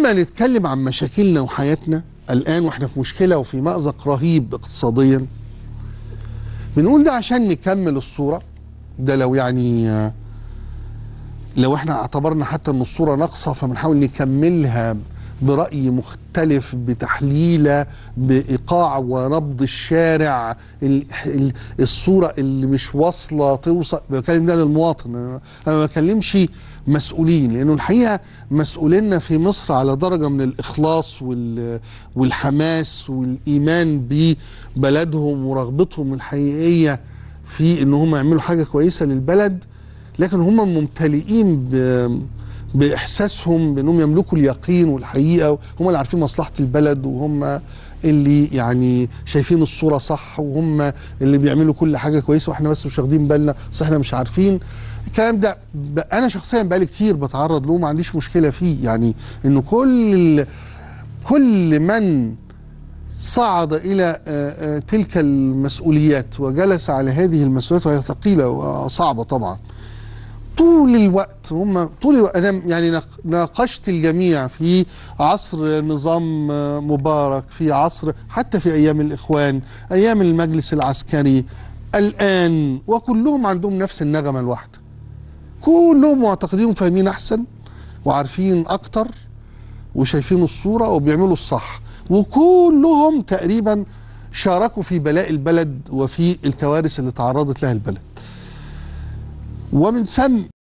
ما نتكلم عن مشاكلنا وحياتنا الآن واحنا في مشكلة وفي مأزق رهيب اقتصاديا بنقول ده عشان نكمل الصورة ده لو يعني آه، لو احنا اعتبرنا حتى ان الصورة ناقصة فبنحاول نكملها برأي مختلف بتحليله بإيقاع ونبض الشارع ال- ال- الصورة اللي مش واصلة توصل بكلم ده للمواطن أنا ما بكلمش مسؤولين لأنه الحقيقة مسؤولينا في مصر على درجة من الإخلاص وال- والحماس والإيمان ببلدهم ورغبتهم الحقيقية في إن هم يعملوا حاجة كويسة للبلد لكن هم ممتلئين ب باحساسهم بانهم يملكوا اليقين والحقيقه هم اللي عارفين مصلحه البلد وهم اللي يعني شايفين الصوره صح وهم اللي بيعملوا كل حاجه كويسه واحنا بس مش واخدين بالنا بس احنا مش عارفين الكلام ده ب- انا شخصيا بقالي كتير بتعرض له ما عنديش مشكله فيه يعني انه كل ال- كل من صعد الى آه، آه، تلك المسؤوليات وجلس على هذه المسؤوليات وهي ثقيله وصعبه طبعا طول الوقت هم طول الوقت انا يعني ناق- ناقشت الجميع في عصر نظام آه، مبارك في عصر حتى في ايام الاخوان ايام المجلس العسكري الان وكلهم عندهم نفس النغمه الواحده كلهم معتقدين فاهمين احسن وعارفين اكتر وشايفين الصوره وبيعملوا الصح وكلهم تقريبا شاركوا في بلاء البلد وفي الكوارث اللي تعرضت لها البلد ومن ثم